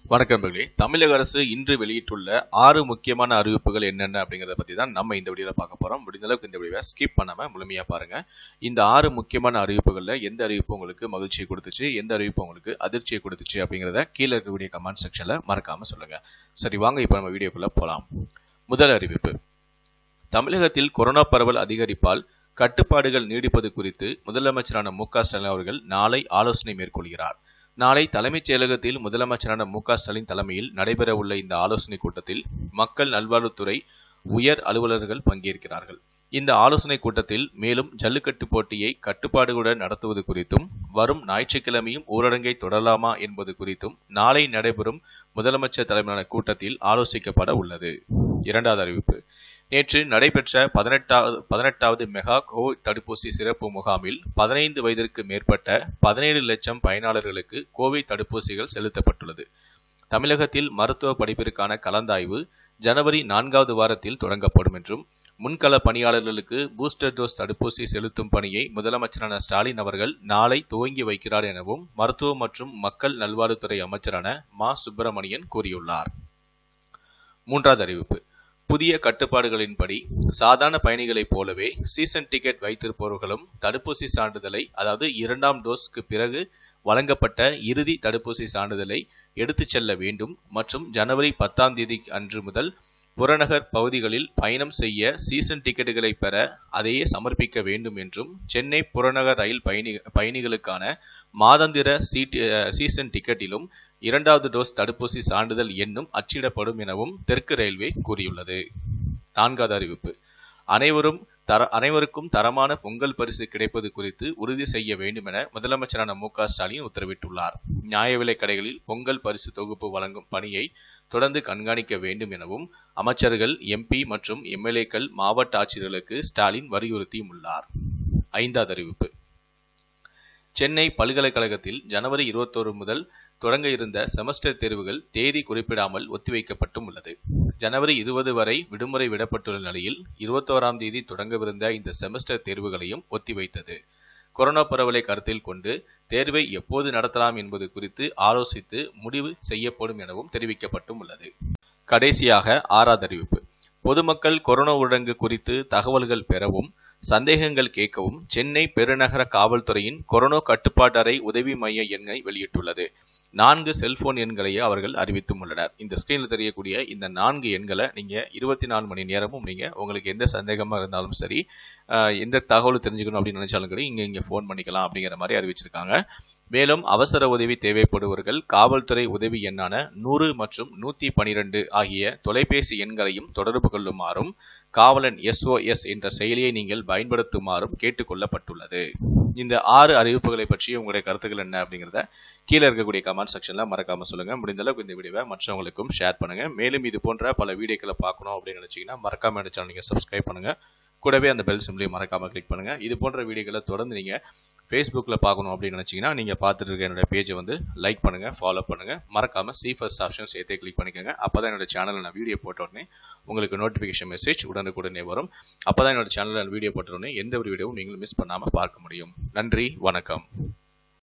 வணக்கம் நண்பர்களே தமிழக அரசு இன்று வெளியிட்டுள்ள ஆறு முக்கியமான அறிவிப்புகள் என்னென்ன அப்படிங்கிறத பத்தி தான் நம்ம இந்த வீடியோல பார்க்க போறோம் முடிந்த அளவுக்கு இந்த வீடியோவை ஸ்கிப் பண்ணாம முழுமையா பாருங்க இந்த ஆறு முக்கியமான அறிவிப்புகள்ல எந்த அறிவிப்பு உங்களுக்கு மகிழ்ச்சியை கொடுத்துச்சு எந்த அறிவிப்பு உங்களுக்கு அதிர்ச்சியை கொடுத்துச்சு அப்படிங்கிறத கீழே இருக்கக்கூடிய கமெண்ட் செக்ஷன்ல மறக்காம சொல்லுங்க சரி வாங்க இப்போ நம்ம வீடியோக்குள்ள போலாம் முதல் அறிவிப்பு தமிழகத்தில் கொரோனா பரவல் அதிகரிப்பால் கட்டுப்பாடுகள் நீடிப்பது குறித்து முதலமைச்சரான மு க ஸ்டாலின் அவர்கள் நாளை ஆலோசனை மேற்கொள்கிறார் நாளை தலைமைச் செயலகத்தில் முதலமைச்சரான மு க ஸ்டாலின் தலைமையில் நடைபெறவுள்ள இந்த ஆலோசனை கூட்டத்தில் மக்கள் நல்வாழ்வுத்துறை உயர் அலுவலர்கள் பங்கேற்கிறார்கள் இந்த ஆலோசனை கூட்டத்தில் மேலும் ஜல்லிக்கட்டு போட்டியை கட்டுப்பாடுகளுடன் நடத்துவது குறித்தும் வரும் ஞாயிற்றுக்கிழமையும் ஊரடங்கை தொடரலாமா என்பது குறித்தும் நாளை நடைபெறும் முதலமைச்சர் தலைமையிலான கூட்டத்தில் ஆலோசிக்கப்பட உள்ளது இரண்டாவது அறிவிப்பு நேற்று நடைபெற்ற பதினெட்டாவது பதினெட்டாவது மெகா கோவிட் தடுப்பூசி சிறப்பு முகாமில் பதினைந்து வயதிற்கு மேற்பட்ட பதினேழு லட்சம் பயனாளர்களுக்கு கோவிட் தடுப்பூசிகள் செலுத்தப்பட்டுள்ளது தமிழகத்தில் மருத்துவ படிப்பிற்கான கலந்தாய்வு ஜனவரி நான்காவது வாரத்தில் தொடங்கப்படும் என்றும் முன்கள பணியாளர்களுக்கு பூஸ்டர் டோஸ் தடுப்பூசி செலுத்தும் பணியை முதலமைச்சரான ஸ்டாலின் அவர்கள் நாளை துவங்கி வைக்கிறார் எனவும் மருத்துவ மற்றும் மக்கள் நல்வாழ்வுத்துறை அமைச்சரான மா சுப்பிரமணியன் கூறியுள்ளார் மூன்றாவது அறிவிப்பு புதிய கட்டுப்பாடுகளின்படி சாதாரண பயணிகளைப் போலவே சீசன் டிக்கெட் வைத்திருப்பவர்களும் தடுப்பூசி சான்றிதழை அதாவது இரண்டாம் டோஸ்க்கு பிறகு வழங்கப்பட்ட இறுதி தடுப்பூசி சான்றிதழை எடுத்துச் செல்ல வேண்டும் மற்றும் ஜனவரி பத்தாம் தேதி அன்று முதல் புறநகர் பகுதிகளில் பயணம் செய்ய சீசன் டிக்கெட்டுகளை பெற அதையே சமர்ப்பிக்க வேண்டும் என்றும் சென்னை புறநகர் ரயில் பயணி பயணிகளுக்கான மாதாந்திர சீட் சீசன் டிக்கெட்டிலும் இரண்டாவது டோஸ் தடுப்பூசி சான்றிதழ் எண்ணும் அச்சிடப்படும் எனவும் தெற்கு ரயில்வே கூறியுள்ளது நான்காவது அறிவிப்பு அனைவரும் தர அனைவருக்கும் தரமான பொங்கல் பரிசு கிடைப்பது குறித்து உறுதி செய்ய வேண்டும் என முதலமைச்சரான மு க ஸ்டாலின் உத்தரவிட்டுள்ளார் நியாய விலைக் கடைகளில் பொங்கல் பரிசு தொகுப்பு வழங்கும் பணியை தொடர்ந்து கண்காணிக்க வேண்டும் எனவும் அமைச்சர்கள் எம்பி மற்றும் எம்எல்ஏக்கள் மாவட்ட ஆட்சியர்களுக்கு ஸ்டாலின் வலியுறுத்தியும் உள்ளார் ஐந்தாவது அறிவிப்பு சென்னை பல்கலைக்கழகத்தில் ஜனவரி இருபத்தோரு முதல் தொடங்க இருந்த செமஸ்டர் தேர்வுகள் தேதி குறிப்பிடாமல் ஒத்திவைக்கப்பட்டும் உள்ளது ஜனவரி இருபது வரை விடுமுறை விடப்பட்டுள்ள நிலையில் இருபத்தோராம் தேதி தொடங்கவிருந்த இந்த செமஸ்டர் தேர்வுகளையும் ஒத்திவைத்தது கொரோனா பரவலை கருத்தில் கொண்டு தேர்வை எப்போது நடத்தலாம் என்பது குறித்து ஆலோசித்து முடிவு செய்யப்படும் எனவும் தெரிவிக்கப்பட்டும் உள்ளது கடைசியாக ஆறாவது அறிவிப்பு பொதுமக்கள் கொரோனா ஊரடங்கு குறித்து தகவல்கள் பெறவும் சந்தேகங்கள் கேட்கவும் சென்னை பெருநகர காவல்துறையின் கொரோனா கட்டுப்பாட்டு அறை உதவி மைய எண்ணை வெளியிட்டுள்ளது நான்கு செல்போன் எண்களையே அவர்கள் அறிவித்தும் உள்ளனர் இந்த ஸ்கிரீனில் தெரியக்கூடிய இந்த நான்கு எண்களை நீங்க இருபத்தி நாலு மணி நேரமும் நீங்க உங்களுக்கு எந்த சந்தேகமா இருந்தாலும் சரி எந்த தகவல் தெரிஞ்சுக்கணும் அப்படின்னு நினைச்சாலும் கூட இங்க இங்க ஃபோன் பண்ணிக்கலாம் அப்படிங்கிற மாதிரி அறிவிச்சிருக்காங்க மேலும் அவசர உதவி தேவைப்படுவர்கள் காவல்துறை உதவி எண்ணான நூறு மற்றும் நூத்தி பனிரெண்டு ஆகிய தொலைபேசி எண்களையும் தொடர்பு கொள்ளுமாறும் காவலன் எஸ்ஓஎஸ் என்ற செயலியை நீங்கள் பயன்படுத்துமாறும் கேட்டுக்கொள்ளப்பட்டுள்ளது இந்த ஆறு அறிவிப்புகளை பற்றி உங்களுடைய கருத்துக்கள் என்ன அப்படிங்கிறத கீழே இருக்கக்கூடிய கமெண்ட் செக்ஷன்ல மறக்காம சொல்லுங்க முடிந்த அளவுக்கு இந்த வீடியோவை மற்றவங்களுக்கும் ஷேர் பண்ணுங்க மேலும் இது போன்ற பல வீடியோக்களை பார்க்கணும் அப்படின்னு நினைச்சீங்கன்னா மறக்காம இந்த சேனல் நீங்க சப்ஸ்கிரைப் பண்ணுங்க கூடவே அந்த பெல் சிம்லையும் மறக்காம கிளிக் பண்ணுங்க இது போன்ற வீடியோக்களை தொடர்ந்து நீங்க ஃபேஸ்புக்கில் பார்க்கணும் அப்படின்னு நினச்சிங்கன்னா நீங்கள் பார்த்துட்டு இருக்க என்னோட பேஜை வந்து லைக் பண்ணுங்கள் ஃபாலோ பண்ணுங்கள் மறக்காமல் சி ஃபர்ஸ்ட் ஆப்ஷன் சேர்த்தே கிளிக் பண்ணிக்கோங்க அப்போ தான் என்னோட சேனலில் நான் வீடியோ போட்ட உடனே உங்களுக்கு நோட்டிஃபிகேஷன் மெசேஜ் உடனுக்குடனே வரும் அப்போ தான் என்னோட சேனலில் வீடியோ போட்ட உடனே எந்த ஒரு வீடியோவும் நீங்கள் மிஸ் பண்ணாமல் பார்க்க முடியும் நன்றி வணக்கம்